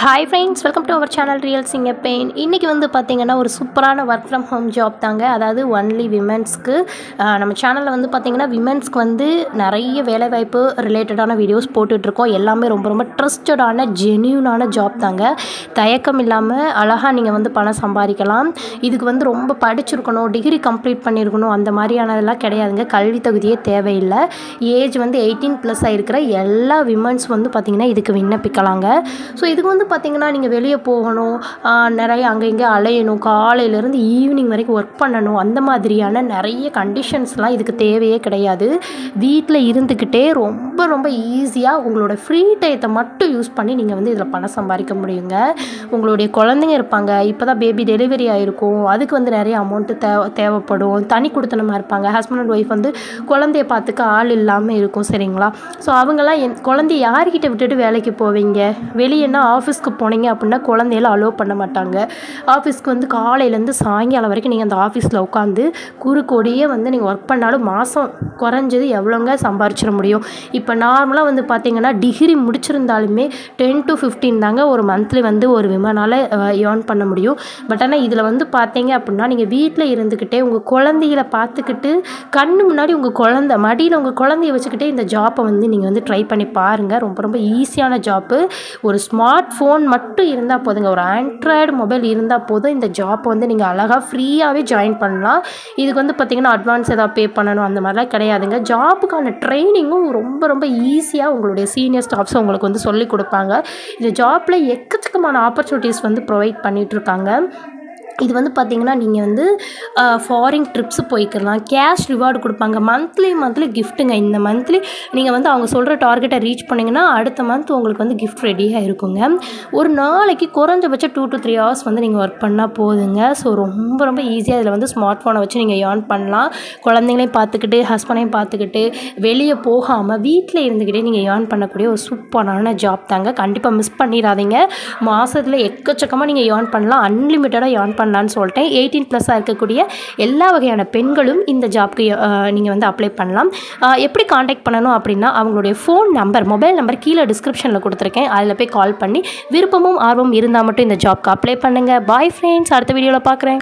hi friends welcome to our channel real singer பெயின் இன்றைக்கி வந்து பார்த்திங்கன்னா ஒரு சூப்பரான ஒர்க் ஃப்ரம் ஹோம் ஜாப் தாங்க அதாவது ஒன்லி விமென்ஸ்க்கு நம்ம சேனலில் வந்து பார்த்திங்கன்னா விமென்ஸ்க்கு வந்து நிறைய வேலைவாய்ப்பு ரிலேட்டடான வீடியோஸ் போட்டுட்ருக்கோம் எல்லாமே ரொம்ப ரொம்ப ட்ரஸ்டடான ஜென்யூனான ஜாப் தாங்க தயக்கம் இல்லாமல் அழகாக நீங்கள் வந்து பணம் சம்பாதிக்கலாம் இதுக்கு வந்து ரொம்ப படிச்சிருக்கணும் டிகிரி கம்ப்ளீட் பண்ணியிருக்கணும் அந்த மாதிரியானதெல்லாம் கிடையாதுங்க கல்வி தகுதியே தேவையில்லை ஏஜ் வந்து எயிட்டீன் ப்ளஸ் ஆகிருக்கிற எல்லா விமன்ஸ் வந்து பார்த்திங்கன்னா இதுக்கு விண்ணப்பிக்கலாங்க ஸோ இதுக்கு வந்து பார்த்திங்கன்னா நீங்கள் வெளியே போகணும் ஆஹ் நிறைய அங்கே இங்கே அலையணும் காலையிலேருந்து ஈவினிங் வரைக்கும் ஒர்க் பண்ணணும் அந்த மாதிரியான நிறைய கண்டிஷன்ஸ்லாம் இதுக்கு தேவையே கிடையாது வீட்டில் இருந்துக்கிட்டே ரொம்ப ரொம்ப ஈஸியாக உங்களோட ஃப்ரீ டயத்தை மட்டும் யூஸ் பண்ணி நீங்கள் வந்து இதில் பணம் சம்பாதிக்க முடியுங்க உங்களுடைய குழந்தைங்க இருப்பாங்க இப்போ தான் பேபி டெலிவரி ஆகிருக்கும் அதுக்கு வந்து நிறைய அமௌண்ட்டு தே தேவைப்படும் தனி கொடுத்தனமாக இருப்பாங்க ஹஸ்பண்ட் அண்ட் ஒய்ஃப் வந்து குழந்தைய பார்த்துக்க ஆள் இல்லாமல் இருக்கும் சரிங்களா ஸோ அவங்கெல்லாம் என் குழந்தைய யார்கிட்ட விட்டுட்டு வேலைக்கு போவீங்க வெளியேன்னா ஆஃபீஸ்க்கு போனீங்க அப்படின்னா குழந்தையெல்லாம் அலோவ் பண்ண மாட்டாங்க ஆஃபீஸ்க்கு வந்து காலையிலேருந்து சாயங்காலம் வரைக்கும் நீங்கள் அந்த ஆஃபீஸில் உட்காந்து குறுக்கோடியே வந்து நீங்கள் ஒர்க் பண்ணாலும் மாதம் குறைஞ்சது எவ்வளோங்க சம்பாரிச்சிட முடியும் இப்போ நார்மலாக வந்து பார்த்தீங்கன்னா டிகிரி முடிச்சிருந்தாலுமே டென் டு ஃபிஃப்டீன் தாங்க ஒரு மந்த்லி வந்து ஒரு விமனால் ஏர்ன் பண்ண முடியும் பட் ஆனால் இதில் வந்து பார்த்தீங்க அப்படின்னா நீங்கள் வீட்டில் இருந்துக்கிட்டே உங்கள் குழந்தைகளை பார்த்துக்கிட்டு கண்ணு முன்னாடி உங்கள் குழந்த மடியில் உங்கள் குழந்தைய வச்சுக்கிட்டே இந்த ஜாப்பை வந்து நீங்கள் வந்து ட்ரை பண்ணி பாருங்கள் ரொம்ப ரொம்ப ஈஸியான ஜாப்பு ஒரு ஸ்மார்ட் ஃபோன் மட்டும் இருந்தால் போதுங்க ஒரு ஆண்ட்ராய்டு மொபைல் இருந்தால் போதும் இந்த ஜாப்பை வந்து நீங்கள் அழகாக ஃப்ரீயாகவே ஜாயின் பண்ணலாம் இதுக்கு வந்து பார்த்திங்கன்னா அட்வான்ஸ் ஏதாவது பே பண்ணணும் அந்த மாதிரிலாம் கிடையாதுங்க ஜாப்புக்கான ட்ரைனிங்கும் ரொம்ப ரொம்ப ஈஸியாக உங்களுடைய சீனியர் ஸ்டாஃப்ஸ் உங்களுக்கு வந்து சொல்லி கொடுப்பாங்க இந்த ஜாப்பில் எக்கச்சக்கமான ஆப்பர்ச்சுனிட்டிஸ் வந்து ப்ரொவைட் பண்ணிகிட்ருக்காங்க இது வந்து பார்த்திங்கன்னா நீங்கள் வந்து ஃபாரின் ட்ரிப்ஸ் போய்க்கலாம் கேஷ் ரிவார்டு கொடுப்பாங்க மந்த்லி மந்த்லி கிஃப்ட்டுங்க இந்த மந்த்லி நீங்கள் வந்து அவங்க சொல்கிற டார்கெட்டை ரீச் பண்ணிங்கன்னா அடுத்த மந்த் உங்களுக்கு வந்து கிஃப்ட் ரெடியாக இருக்குங்க ஒரு நாளைக்கு குறைஞ்சபட்சம் டூ டு த்ரீ ஹவர்ஸ் வந்து நீங்கள் ஒர்க் பண்ணால் போதுங்க ஸோ ரொம்ப ரொம்ப ஈஸியாக இதில் வந்து ஸ்மார்ட் ஃபோனை வச்சு நீங்கள் ஏர்ன் பண்ணலாம் குழந்தைங்களையும் பார்த்துக்கிட்டு ஹஸ்பண்டையும் பார்த்துக்கிட்டு வெளியே போகாமல் வீட்டில் இருந்துக்கிட்டே நீங்கள் ஏர்ன் பண்ணக்கூடிய ஒரு சூப்பரான ஜாப் தாங்க கண்டிப்பாக மிஸ் பண்ணிடாதீங்க மாதத்தில் எக்கச்சக்கமாக நீங்கள் ஏர்ன் பண்ணலாம் அன்லிமிட்டடாக ஏர்ன் பண்ணலான்னு சொல்லிட்டேன் எயிட்டீன் ப்ளஸ்ஸாக இருக்கக்கூடிய எல்லா வகையான பெண்களும் இந்த ஜாப்க்கு நீங்கள் வந்து அப்ளை பண்ணலாம் அஹ் எப்படி காண்டாக்ட் பண்ணணும் அப்படின்னா அவங்களுடைய ஃபோன் நம்பர் மொபைல் நம்பர் கீழே டிஸ்கிரிப்ஷனில் கொடுத்துருக்கேன் அதில் போய் கால் பண்ணி விருப்பமும் ஆர்வம் இருந்தால் மட்டும் இந்த ஜாப்க்கு அப்ளை பண்ணுங்கள் பாய் ஃப்ரெண்ட்ஸ் அடுத்த வீடியோவில் பார்க்குறேன்